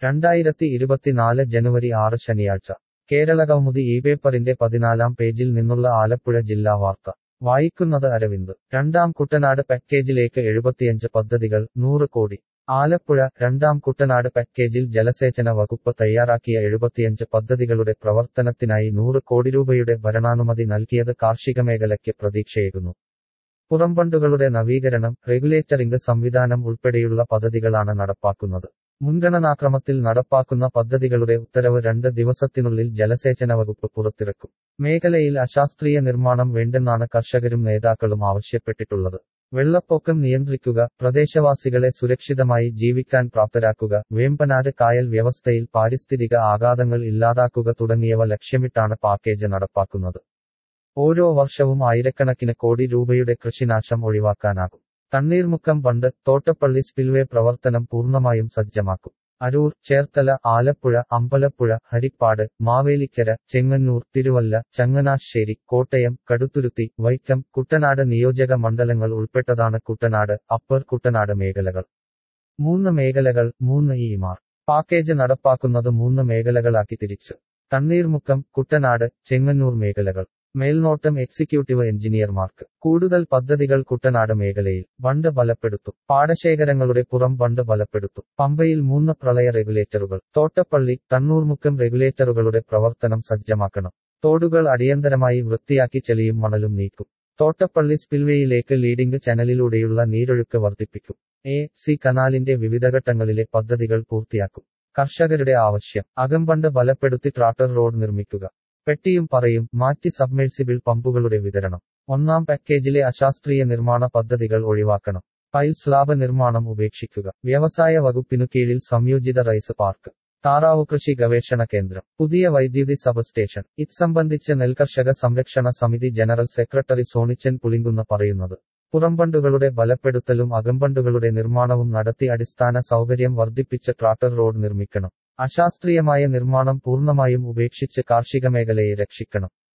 രണ്ടായിരത്തി ഇരുപത്തിനാല് ജനുവരി ആറ് ശനിയാഴ്ച കേരളകൗമുദി ഈ പേപ്പറിന്റെ പതിനാലാം പേജിൽ നിന്നുള്ള ആലപ്പുഴ ജില്ലാ വാർത്ത വായിക്കുന്നത് അരവിന്ദ് രണ്ടാം കുട്ടനാട് പാക്കേജിലേക്ക് എഴുപത്തിയഞ്ച് പദ്ധതികൾ നൂറ് കോടി ആലപ്പുഴ രണ്ടാം കുട്ടനാട് പാക്കേജിൽ ജലസേചന വകുപ്പ് തയ്യാറാക്കിയ എഴുപത്തിയഞ്ച് പദ്ധതികളുടെ പ്രവർത്തനത്തിനായി നൂറ് കോടി രൂപയുടെ ഭരണാനുമതി നൽകിയത് കാർഷിക മേഖലയ്ക്ക് പ്രതീക്ഷയേകുന്നു പുറംബണ്ടുകളുടെ നവീകരണം റെഗുലേറ്ററിംഗ് സംവിധാനം ഉൾപ്പെടെയുള്ള പദ്ധതികളാണ് നടപ്പാക്കുന്നത് മുൻഗണനാക്രമത്തിൽ നടപ്പാക്കുന്ന പദ്ധതികളുടെ ഉത്തരവ് രണ്ട് ദിവസത്തിനുള്ളിൽ ജലസേചന വകുപ്പ് പുറത്തിറക്കും മേഖലയിൽ അശാസ്ത്രീയ നിർമ്മാണം വേണ്ടെന്നാണ് കർഷകരും നേതാക്കളും ആവശ്യപ്പെട്ടിട്ടുള്ളത് വെള്ളപ്പൊക്കം നിയന്ത്രിക്കുക പ്രദേശവാസികളെ സുരക്ഷിതമായി ജീവിക്കാൻ പ്രാപ്തരാക്കുക വേമ്പനാട് കായൽ വ്യവസ്ഥയിൽ പാരിസ്ഥിതിക ആഘാതങ്ങൾ ഇല്ലാതാക്കുക തുടങ്ങിയവ ലക്ഷ്യമിട്ടാണ് പാക്കേജ് നടപ്പാക്കുന്നത് ഓരോ വർഷവും ആയിരക്കണക്കിന് കോടി രൂപയുടെ കൃഷിനാശം ഒഴിവാക്കാനാകും തണ്ണീർമുക്കം ബണ്ട് തോട്ടപ്പള്ളി സ്പിൽവേ പ്രവർത്തനം പൂർണ്ണമായും സജ്ജമാക്കും അരൂർ ചേർത്തല ആലപ്പുഴ അമ്പലപ്പുഴ ഹരിപ്പാട് മാവേലിക്കര ചെങ്ങന്നൂർ തിരുവല്ല ചങ്ങനാശ്ശേരി കോട്ടയം കടുത്തുരുത്തി വൈക്കം കുട്ടനാട് നിയോജക മണ്ഡലങ്ങൾ ഉൾപ്പെട്ടതാണ് കുട്ടനാട് അപ്പർ കുട്ടനാട് മേഖലകൾ മൂന്ന് മേഖലകൾ മൂന്ന് ഇമാർ പാക്കേജ് നടപ്പാക്കുന്നത് മൂന്ന് മേഖലകളാക്കി തിരിച്ച് തണ്ണീർമുക്കം കുട്ടനാട് ചെങ്ങന്നൂർ മേഖലകൾ മേൽനോട്ടം എക്സിക്യൂട്ടീവ് എഞ്ചിനീയർമാർക്ക് കൂടുതൽ പദ്ധതികൾ കുട്ടനാട് മേഖലയിൽ ബണ്ട് ബലപ്പെടുത്തും പാടശേഖരങ്ങളുടെ പുറം ബണ്ട് ബലപ്പെടുത്തും പമ്പയിൽ മൂന്ന് പ്രളയ റെഗുലേറ്ററുകൾ തോട്ടപ്പള്ളി തണ്ണൂർമുക്കം റെഗുലേറ്ററുകളുടെ പ്രവർത്തനം സജ്ജമാക്കണം തോടുകൾ അടിയന്തരമായി വൃത്തിയാക്കി ചെളിയും മണലും നീക്കും തോട്ടപ്പള്ളി സ്പിൽവേയിലേക്ക് ലീഡിംഗ് ചാനലിലൂടെയുള്ള നീരൊഴുക്ക് വർദ്ധിപ്പിക്കും എ സി കനാലിന്റെ വിവിധ ഘട്ടങ്ങളിലെ പദ്ധതികൾ പൂർത്തിയാക്കും കർഷകരുടെ ആവശ്യം അകംബണ്ട് ബലപ്പെടുത്തി ട്രാക്ടർ റോഡ് നിർമ്മിക്കുക പെട്ടിയും പറയും മാറ്റി സബ്മെഴ്സിബിൾ പമ്പുകളുടെ വിതരണം ഒന്നാം പാക്കേജിലെ അശാസ്ത്രീയ നിർമ്മാണ പദ്ധതികൾ ഒഴിവാക്കണം പൈൽ സ്ലാബ് നിർമ്മാണം ഉപേക്ഷിക്കുക വ്യവസായ വകുപ്പിനു കീഴിൽ സംയോജിത റൈസ് പാർക്ക് താറാവു കൃഷി ഗവേഷണ കേന്ദ്രം പുതിയ വൈദ്യുതി സബ്സ്റ്റേഷൻ ഇത് സംബന്ധിച്ച് നെൽകർഷക സംരക്ഷണ സമിതി ജനറൽ സെക്രട്ടറി സോണിച്ചൻ പുളിങ്കുന്ന പറയുന്നത് പുറംബണ്ടുകളുടെ ബലപ്പെടുത്തലും അകംബണ്ടുകളുടെ നിർമ്മാണവും നടത്തി അടിസ്ഥാന സൗകര്യം വർദ്ധിപ്പിച്ച് ട്രാക്ടർ റോഡ് നിർമ്മിക്കണം അശാസ്ത്രീയമായ നിർമ്മാണം പൂർണ്ണമായും ഉപേക്ഷിച്ച് കാർഷിക മേഖലയെ രക്ഷിക്കണം